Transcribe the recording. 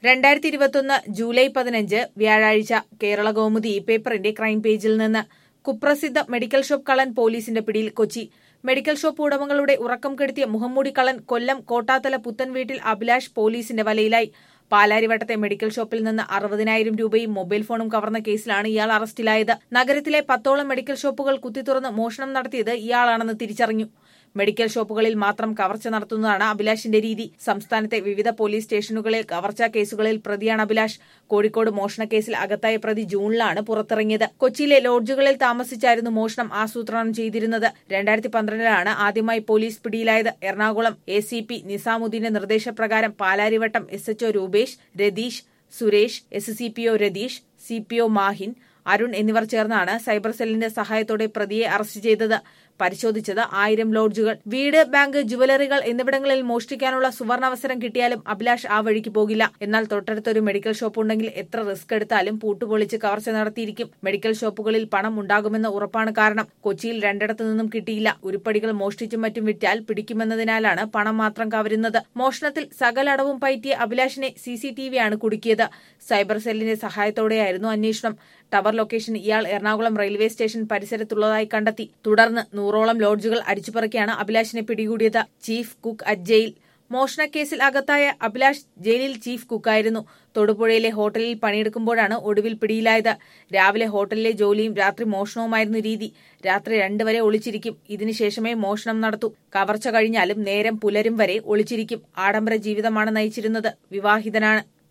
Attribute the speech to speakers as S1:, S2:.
S1: രണ്ടായിരത്തി ഇരുപത്തൊന്ന് ജൂലൈ പതിനഞ്ച് വ്യാഴാഴ്ച കേരള കൗമുദി പേപ്പറിന്റെ ക്രൈം പേജിൽ നിന്ന് കുപ്രസിദ്ധ മെഡിക്കൽ ഷോപ്പ് കള്ളൻ പോലീസിന്റെ പിടിയിൽ കൊച്ചി മെഡിക്കൽ ഷോപ്പ് ഉടമകളുടെ ഉറക്കം കെടുത്തിയ മുഹമ്മൂടി കള്ളൻ കൊല്ലം കോട്ടാത്തല പുത്തൻ വീട്ടിൽ അഭിലാഷ് പോലീസിന്റെ വലയിലായി പാലാരിവട്ടത്തെ മെഡിക്കൽ ഷോപ്പിൽ നിന്ന് അറുപതിനായിരം രൂപയും മൊബൈൽ ഫോണും കവർന്ന കേസിലാണ് ഇയാൾ അറസ്റ്റിലായത് നഗരത്തിലെ പത്തോളം മെഡിക്കൽ ഷോപ്പുകൾ കുത്തിത്തുറന്ന് മോഷണം നടത്തിയത് ഇയാളാണെന്ന് തിരിച്ചറിഞ്ഞു മെഡിക്കൽ ഷോപ്പുകളിൽ മാത്രം കവർച്ച നടത്തുന്നതാണ് അഭിലാഷിന്റെ രീതി സംസ്ഥാനത്തെ വിവിധ പോലീസ് സ്റ്റേഷനുകളിൽ കവർച്ചാ കേസുകളിൽ പ്രതിയാണ് അഭിലാഷ് കോഴിക്കോട് മോഷണക്കേസിൽ അകത്തായ പ്രതി ജൂണിലാണ് പുറത്തിറങ്ങിയത് കൊച്ചിയിലെ ലോഡ്ജുകളിൽ താമസിച്ചായിരുന്നു മോഷണം ആസൂത്രണം ചെയ്തിരുന്നത് രണ്ടായിരത്തി പന്ത്രണ്ടിലാണ് ആദ്യമായി പോലീസ് പിടിയിലായത് എറണാകുളം എ സി പി നിസാമുദ്ദീന്റെ നിർദ്ദേശപ്രകാരം Palarivattom S HO Rupesh Ratheesh Suresh S C P O Ratheesh C P O Mahin Arun എന്നിവർ ചേർന്നാണ് സൈബർ സെല്ലിന്റെ സഹായത്തോടെ പ്രതിയെ അറസ്റ്റ് ചെയ്തത് പരിശോധിച്ചത് ആയിരം ലോഡ്ജുകൾ വീട് ബാങ്ക് ജുവലറികൾ എന്നിവിടങ്ങളിൽ മോഷ്ടിക്കാനുള്ള സുവർണാവസരം കിട്ടിയാലും അഭിലാഷ് ആ വഴിക്ക് പോകില്ല എന്നാൽ തൊട്ടടുത്തൊരു മെഡിക്കൽ ഷോപ്പ് ഉണ്ടെങ്കിൽ എത്ര റിസ്ക് എടുത്താലും പൂട്ടുപൊളിച്ച് കവർച്ച നടത്തിയിരിക്കും മെഡിക്കൽ ഷോപ്പുകളിൽ പണം ഉണ്ടാകുമെന്ന് ഉറപ്പാണ് കാരണം കൊച്ചിയിൽ രണ്ടിടത്തു നിന്നും കിട്ടിയില്ല ഉരുപ്പടികൾ മോഷ്ടിച്ചും മറ്റും വിറ്റാൽ പിടിക്കുമെന്നതിനാലാണ് പണം മാത്രം കവരുന്നത് മോഷണത്തിൽ സകലടവും പയറ്റിയ അഭിലാഷിനെ സി സി ടി വിയാണ് കുടുക്കിയത് സൈബർ സെല്ലിന്റെ സഹായത്തോടെയായിരുന്നു അന്വേഷണം ടവർ ലൊക്കേഷൻ ഇയാൾ എറണാകുളം റെയിൽവേ സ്റ്റേഷൻ പരിസരത്തുള്ളതായി കണ്ടെത്തി തുടർന്ന് നൂറോളം ലോഡ്ജുകൾ അടിച്ചുപറക്കിയാണ് അഭിലാഷിനെ പിടികൂടിയത് ചീഫ് കുക്ക് അറ്റ് ജയിൽ മോഷണക്കേസിൽ അകത്തായ അഭിലാഷ് ജയിലിൽ ചീഫ് കുക്കായിരുന്നു തൊടുപുഴയിലെ ഹോട്ടലിൽ പണിയെടുക്കുമ്പോഴാണ് ഒടുവിൽ പിടിയിലായത് രാവിലെ ഹോട്ടലിലെ ജോലിയും രാത്രി മോഷണവുമായിരുന്നു രീതി രാത്രി രണ്ട് വരെ ഒളിച്ചിരിക്കും ഇതിനുശേഷമേ മോഷണം നടത്തൂ കവർച്ച കഴിഞ്ഞാലും നേരം പുലരും വരെ ഒളിച്ചിരിക്കും ആഡംബര ജീവിതമാണ് നയിച്ചിരുന്നത് വിവാഹിതനാണ്